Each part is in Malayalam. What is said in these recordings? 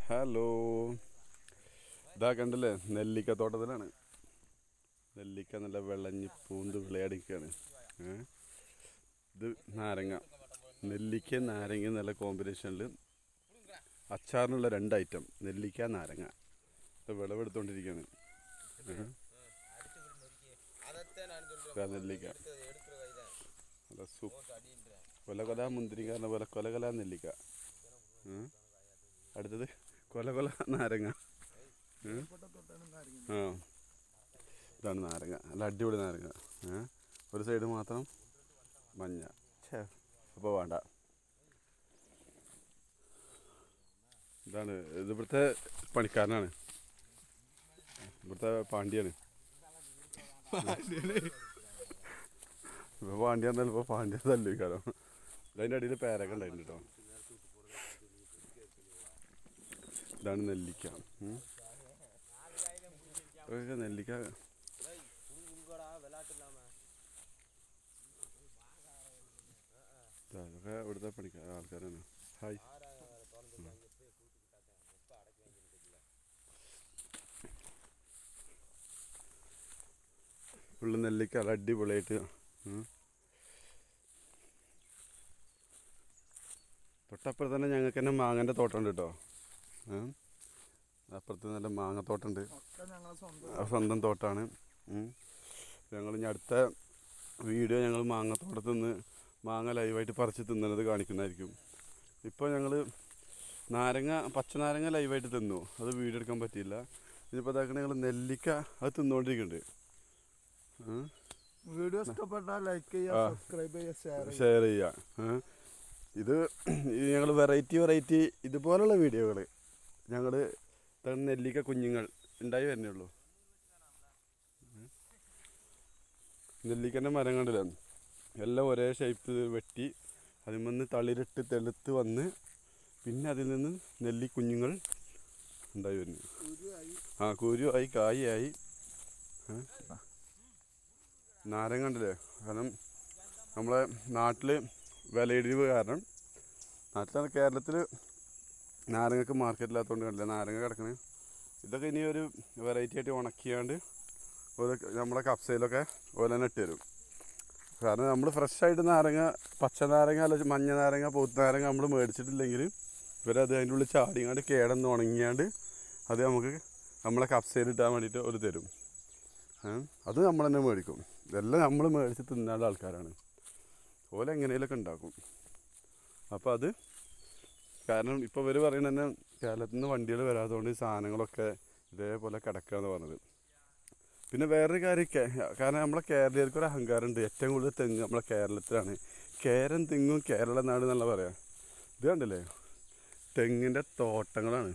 ഹലോ ഇതാ കണ്ടില്ലേ നെല്ലിക്ക തോട്ടത്തിലാണ് നെല്ലിക്ക നല്ല വെള്ളഞ്ഞി പൂന്ത് വിളയാടിക്കുകയാണ് ഏ? ഇത് നാരങ്ങ നെല്ലിക്ക നാരങ്ങ നല്ല കോമ്പിനേഷനിൽ അച്ചാറിനുള്ള രണ്ട് ഐറ്റം നെല്ലിക്ക നാരങ്ങ ഇത് വിളവെടുത്തോണ്ടിരിക്കുകയാണ് ഏ? ഇതാ നെല്ലിക്ക നല്ല സൂ കൊല കൊല മുന്തിരിങ്ങ പോലെ കൊല കൊല നെല്ലിക്ക ഏ? അടുത്തത് കൊല കൊല നാരങ്ങ ഏ? ആ ഇതാണ് നാരങ്ങ നല്ല അടിപൊളി നാരങ്ങ ഏ? ഒരു സൈഡ് മാത്രം മഞ്ഞ ഛേ അപ്പോൾ വേണ്ട ഇതാണ് ഇത് ഇവിടുത്തെ പണിക്കാരനാണ് ഇവിടുത്തെ പാണ്ഡ്യാണ് ഇപ്പോൾ പാണ്ഡ്യ എന്നാൽ ഇപ്പോൾ പാണ്ഡ്യ തല്ലിക്കാരോ അതിൻ്റെ അടിയിൽ പേരൊക്കെ ഉണ്ടായിരുന്നു കേട്ടോ ഇതാണ് നെല്ലിക്ക ഉം. ഇതൊക്കെ നെല്ലിക്ക ഇതാ, ഇതൊക്കെ ഇവിടുത്തെ പണിക്കാർ ആൾക്കാരാണ് ഹായ് ഫുള്ള് നെല്ലിക്ക നല്ല അടിപൊളിയായിട്ട് ഉം. തൊട്ടപ്പുറത്ത് തന്നെ ഞങ്ങൾക്ക് തന്നെ മാങ്ങൻ്റെ തോട്ടമുണ്ട് കേട്ടോ ഏ? അപ്പുറത്ത് നല്ല മാങ്ങത്തോട്ടമുണ്ട് ഒക്കെ ഞങ്ങളെ സ്വന്തം ആ സ്വന്തം തോട്ടാണ് ഞങ്ങൾ ഇനി അടുത്ത വീഡിയോ ഞങ്ങൾ മാങ്ങത്തോട്ടത്തിൽ നിന്ന് മാങ്ങ ലൈവായിട്ട് പറിച്ച് തിന്നുന്നത് കാണിക്കുന്നതായിരിക്കും ഇപ്പോൾ ഞങ്ങൾ നാരങ്ങ പച്ചനാരങ്ങ ലൈവായിട്ട് തിന്നു അത് വീഡിയോ എടുക്കാൻ പറ്റിയില്ല ഇനിയിപ്പോൾ അതാക്കണ ഞങ്ങൾ നെല്ലിക്ക അത് തിന്നുകൊണ്ടിരിക്കുന്നുണ്ട് ഉം. വീഡിയോ ഇഷ്ടപ്പെട്ടാൽ ലൈക്ക് ആ. ചെയ്യുക സബ്സ്ക്രൈബ് ചെയ്യുക ഷെയർ ചെയ്യുക ഷെയർ ചെയ്യുക ഏ? ഇത് ഞങ്ങൾ വെറൈറ്റി വെറൈറ്റി ഇതുപോലുള്ള വീഡിയോകൾ ഞങ്ങൾ നെല്ലിക്ക കുഞ്ഞുങ്ങൾ ഉണ്ടായി വരുന്നേ ഉള്ളൂ നെല്ലിക്കൻ്റെ മരം കണ്ടില്ല എല്ലാം ഒരേ ഷേപ്പ് വെട്ടി അതിൽ നിന്ന് തളിരിട്ട് തെളുത്ത് വന്ന് പിന്നെ അതിൽ നിന്ന് നെല്ലി കുഞ്ഞുങ്ങൾ ഉണ്ടായി വരുന്നു ആ കുരുവായി കായായി ഏ? നാരങ്ങ കണ്ടില്ലേ കാരണം നമ്മളെ നാട്ടിൽ വിലയിടിവ് കാരണം നാട്ടിലാണ് കേരളത്തിൽ നാരങ്ങക്ക് മാർക്കറ്റ് ഇല്ലാത്തതുകൊണ്ട് കണ്ടില്ല നാരങ്ങ കിടക്കണേ ഇതൊക്കെ ഇനി ഒരു വെറൈറ്റി ആയിട്ട് ഉണക്കിയാണ്ട് ഒരു നമ്മളെ കപ്സയിലൊക്കെ ഓല ഇട്ട് തരും കാരണം നമ്മൾ ഫ്രഷ് ആയിട്ട് നാരങ്ങ പച്ച നാരങ്ങ അല്ല മഞ്ഞ നാരങ്ങ പൂത്ത നാരങ്ങ നമ്മൾ മേടിച്ചിട്ടില്ലെങ്കിൽ ഇവരത് അതിൻ്റെ ഉള്ളിൽ ചാടിങ്ങാണ്ട് കേടന്ന് ഉണങ്ങിയാണ്ട് അത് നമുക്ക് നമ്മളെ കപ്സയിൽ ഇട്ടാൻ വേണ്ടിയിട്ട് ഒരു തരും ഏ? അത് നമ്മൾ തന്നെ മേടിക്കും ഇതെല്ലാം നമ്മൾ മേടിച്ച് തിന്നാനുള്ള ആൾക്കാരാണ് ഓല എങ്ങനെയൊക്കെ ഉണ്ടാക്കും അപ്പോൾ അത് കാരണം ഇപ്പോൾ ഇവർ പറയുന്നത് തന്നെ കേരളത്തിൽ നിന്ന് വണ്ടികൾ വരാത്തതുകൊണ്ട് ഈ സാധനങ്ങളൊക്കെ ഇതേപോലെ കിടക്കുകയെന്ന് പറഞ്ഞത് പിന്നെ വേറൊരു കാര്യം കേ- കാരണം നമ്മളെ കേരളീയർക്ക് ഒരു അഹങ്കാരമുണ്ട് ഏറ്റവും കൂടുതൽ തെങ്ങ് നമ്മളെ കേരളത്തിലാണ് കേരം തെങ്ങും കേരള നാട് എന്നുള്ള പറയാം ഇത് കണ്ടില്ലേ തെങ്ങിൻ്റെ തോട്ടങ്ങളാണ്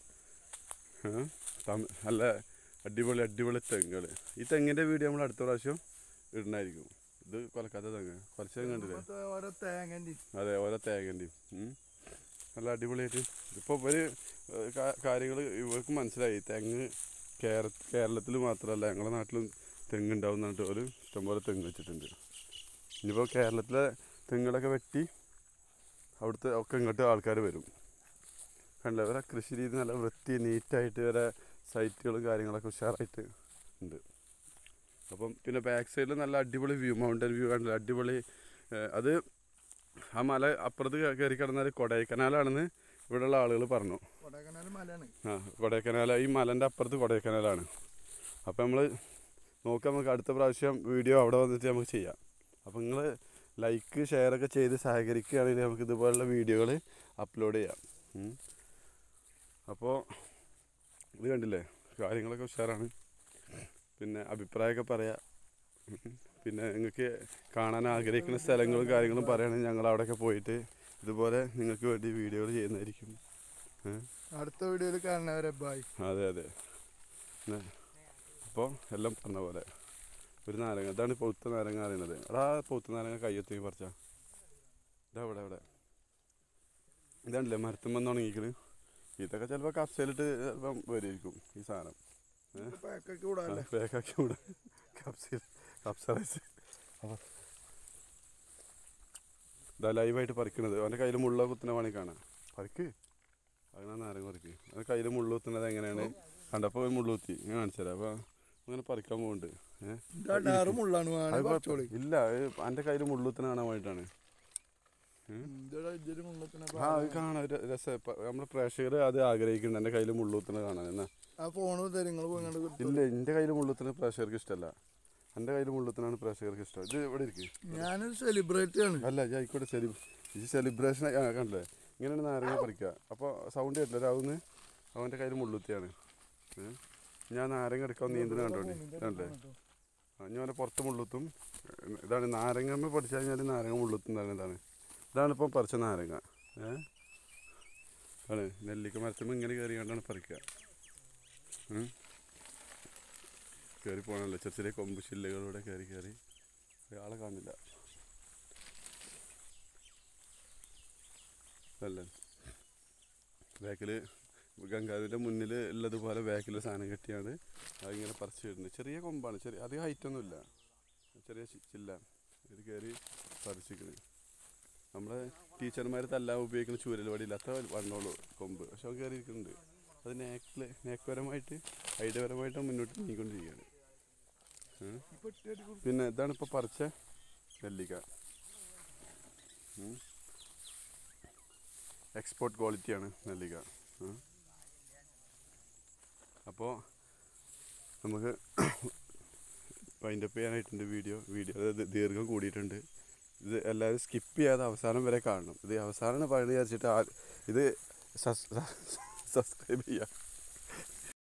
ഏ? തമി- നല്ല അടിപൊളി അടിപൊളി തെങ്ങുകൾ ഈ തെങ്ങിൻ്റെ വീഡിയോ നമ്മൾ അടുത്ത പ്രാവശ്യം ഇടുന്നതായിരിക്കും ഇത് കൊലക്കാത്ത തെങ്ങ് കുറച്ച് തെങ്ങ് കണ്ടില്ലേ ഇപ്പോഴത്തെ ഓരോ തേങ്ങൻ്റെ അതെ ഓരോ തേങ്ങൻ്റെയും ഉം. നല്ല അടിപൊളിയായിട്ട് ഇപ്പോൾ ഇവർ കാര്യങ്ങൾ ഇവർക്ക് മനസ്സിലായി തെങ്ങ് കേര കേരളത്തിൽ മാത്രമല്ല ഞങ്ങളുടെ നാട്ടിലും തെങ്ങ് ഉണ്ടാവും എന്നിട്ട് ഒരു ഇഷ്ടംപോലെ തെങ്ങ് വെച്ചിട്ടുണ്ട് ഇനിയിപ്പോൾ കേരളത്തിലെ തെങ്ങുകളൊക്കെ വെട്ടി അവിടുത്തെ ഒക്കെ ഇങ്ങോട്ട് ആൾക്കാർ വരും കണ്ടില്ല ഇവരെ കൃഷി രീതി നല്ല വൃത്തി നീറ്റായിട്ട് ഇവരെ സൈറ്റുകളും കാര്യങ്ങളൊക്കെ ഉഷാറായിട്ട് ഉണ്ട് അപ്പം പിന്നെ ബാക്ക് സൈഡിൽ നല്ല അടിപൊളി വ്യൂ മൗണ്ടൻ വ്യൂ കണ്ടില്ല അടിപൊളി ഏഹ് അത് ആ മല അപ്പുറത്ത് കയറി കിടന്നാൽ കൊടൈക്കനാലാണെന്ന് ഇവിടെയുള്ള ആളുകൾ പറഞ്ഞു കൊടൈക്കനാൽ മലയാണ് ആ കൊടൈക്കനാൽ ഈ മലൻ്റെ അപ്പുറത്ത് കൊടൈക്കനാലാണ് അപ്പോൾ നമ്മൾ നോക്കാം നമുക്ക് അടുത്ത പ്രാവശ്യം വീഡിയോ അവിടെ വന്നിട്ട് നമുക്ക് ചെയ്യാം അപ്പോൾ നിങ്ങൾ ലൈക്ക് ഷെയറൊക്കെ ചെയ്ത് സഹകരിക്കുകയാണെങ്കിൽ നമുക്ക് ഇതുപോലുള്ള വീഡിയോകൾ അപ്ലോഡ് ചെയ്യാം ഉം. അപ്പോൾ ഇത് കണ്ടില്ലേ കാര്യങ്ങളൊക്കെ ഉഷാറാണ് പിന്നെ അഭിപ്രായമൊക്കെ പറയാം ഉം. പിന്നെ നിങ്ങൾക്ക് കാണാൻ ആഗ്രഹിക്കുന്ന സ്ഥലങ്ങളും കാര്യങ്ങളും പറയുകയാണെങ്കിൽ ഞങ്ങൾ അവിടെയൊക്കെ പോയിട്ട് ഇതുപോലെ നിങ്ങൾക്ക് വേണ്ടി വീഡിയോകൾ ചെയ്യുന്നതായിരിക്കും ഏഹ് അടുത്ത വീഡിയോയിൽ കാണുന്നവരെ ബൈ അതെ അതെ അപ്പോൾ എല്ലാം പറഞ്ഞ പോലെ ഒരു നാരങ്ങ ഇതാണ് പൗത്ത നാരങ്ങ അറിയണത് എടാ പൗത്ത നാരങ്ങ കയ്യെത്തി പറിച്ച ഇതാ ഇവിടെ ഇവിടെ ഇതാണല്ലേ മരത്തുമ്പോൾ ഉണങ്ങിക്കണ് ഇതൊക്കെ ചിലപ്പോൾ കപ്സയിലിട്ട് ചിലപ്പം വരുമായിരിക്കും ഈ സാധനം പാക്കൊക്കെ കൂടാല്ലേ പാക്കാക്കി വിടും കപ്സയിൽ കപ്സ റൈസ് അപ്പോൾ ഇതാ ലൈവായിട്ട് പറിക്കണത് അവൻ്റെ കയ്യിൽ മുള്ള കുത്തുന്ന പണി കാണാം പറിക്ക് അങ്ങനെ നാരങ്ങ പറിക്കും അത് കയ്യിൽ മുള്ളുത്തുന്നത് എങ്ങനെയാണ് കണ്ടപ്പോൾ മുള്ളുത്തി ഞാൻ കാണിച്ചു തരാം അപ്പോൾ അങ്ങനെ പറിക്കാൻ പോകുന്നുണ്ട് ഏഹ് ഇതാ ഡാറ് മുള്ളാണ് അത് വേണേ കുഴപ്പമില്ല. പറിച്ചോളി ഇല്ല എൻ്റെ കയ്യിൽ മുള്ളുത്തിന് കാണാൻ വേണ്ടിയിട്ടാണ് ഇതെടാ ഇജ്ജൊരു മുള്ളത്തിനെ ആ അത് കാണാൻ ഒരു രസം നമ്മുടെ പ്രേക്ഷകർ അത് ആഗ്രഹിക്കുന്നുണ്ട് എൻ്റെ കയ്യിൽ മുള്ളുത്തിന് കാണാൻ എന്നാ ആ ഫോണ് തരും നിങ്ങൾ പോയി കണ്ട് കൊടുത്തു ഇല്ല എൻ്റെ കയ്യിൽ മുള്ളുത്തിന് പ്രേക്ഷകർക്ക് ഇഷ്ടമല്ല എൻ്റെ കയ്യിൽ മുള്ളുത്തിനാണ് പ്രേക്ഷകർക്ക് ഇഷ്ടം ഇത് ഇവിടെ ഇരിക്കും ഞാനൊരു സെലിബ്രിറ്റി ആണ് അല്ല ഇത് ആയിക്കോട്ടെ സെലി ഈ സെലിബ്രേഷൻ കണ്ടില്ലേ ഇങ്ങനെയാണ് നാരങ്ങ പറിക്കുക അപ്പോൾ സൗണ്ട് കേട്ടില്ല രാവുന്ന് അവൻ്റെ കയ്യിൽ മുള്ളുത്തിയാണ് ഏ? ഞാൻ നാരങ്ങ എടുക്കാൻ നീന്തുന്ന കണ്ടോണ്ടി കണ്ടേ ആ ഞാൻ അവനെ പുറത്ത് മുള്ളുത്തും ഇതാണ് നാരങ്ങ പഠിച്ചു കഴിഞ്ഞാൽ നാരങ്ങ മുള്ളുത്തും തന്നെ ഇതാണ് ഇതാണ് ഇപ്പം പറിച്ച നാരങ്ങ ഏ ആണ് നെല്ലിക്ക മരത്തുമ്പോൾ ഇങ്ങനെ കയറി കണ്ടാണ് പറിക്കുക ഉം. കയറി പോകണല്ലോ ചെറിയ ചെറിയ കൊമ്പ് ചില്ലകളിലൂടെ കയറി കയറി ആളെ കാണില്ല അല്ല ബാക്കിൽ ഗംഗാവിൻ്റെ മുന്നിൽ ഉള്ളതുപോലെ ബാക്കിൽ സാധനം കെട്ടിയാണ് അതിങ്ങനെ പറിച്ച് ഇടുന്നത് ചെറിയ കൊമ്പാണ് ചെറിയ അധികം ഹൈറ്റൊന്നുമില്ല ചെറിയ ചി- ചില്ല ഇത് കയറി പറിച്ചിരിക്കുന്നത് നമ്മുടെ ടീച്ചർമാർ തല്ലാൻ ഉപയോഗിക്കുന്ന ചൂരൽ വടിയില്ല അത്ര വണ്ണോളൂ കൊമ്പ് പക്ഷെ അത് കയറിയിരിക്കുന്നുണ്ട് അത് നേക്കിൽ നേക്കുപരമായിട്ട് ഐഡിയപരമായിട്ട് മുന്നോട്ട് നീങ്ങിക്കൊണ്ടിരിക്കുകയാണ് ഏ? പിന്നെ ഇതാണ് ഇപ്പോൾ പറിച്ച നെല്ലിക്ക എക്സ്പോർട്ട് ക്വാളിറ്റിയാണ് നെല്ലിക്ക അപ്പോൾ നമുക്ക് വൈൻഡപ്പ് ചെയ്യാനായിട്ടുണ്ട് വീഡിയോ വീഡിയോ അതായത് ദീർഘം കൂടിയിട്ടുണ്ട് ഇത് എല്ലാവരും സ്കിപ്പ് ചെയ്യാതെ അവസാനം വരെ കാണണം ഇത് അവസാനം പറയുന്നത് വിചാരിച്ചിട്ട് ആ ഇത് സബ്സ്ക്രൈബ് ചെയ്യുക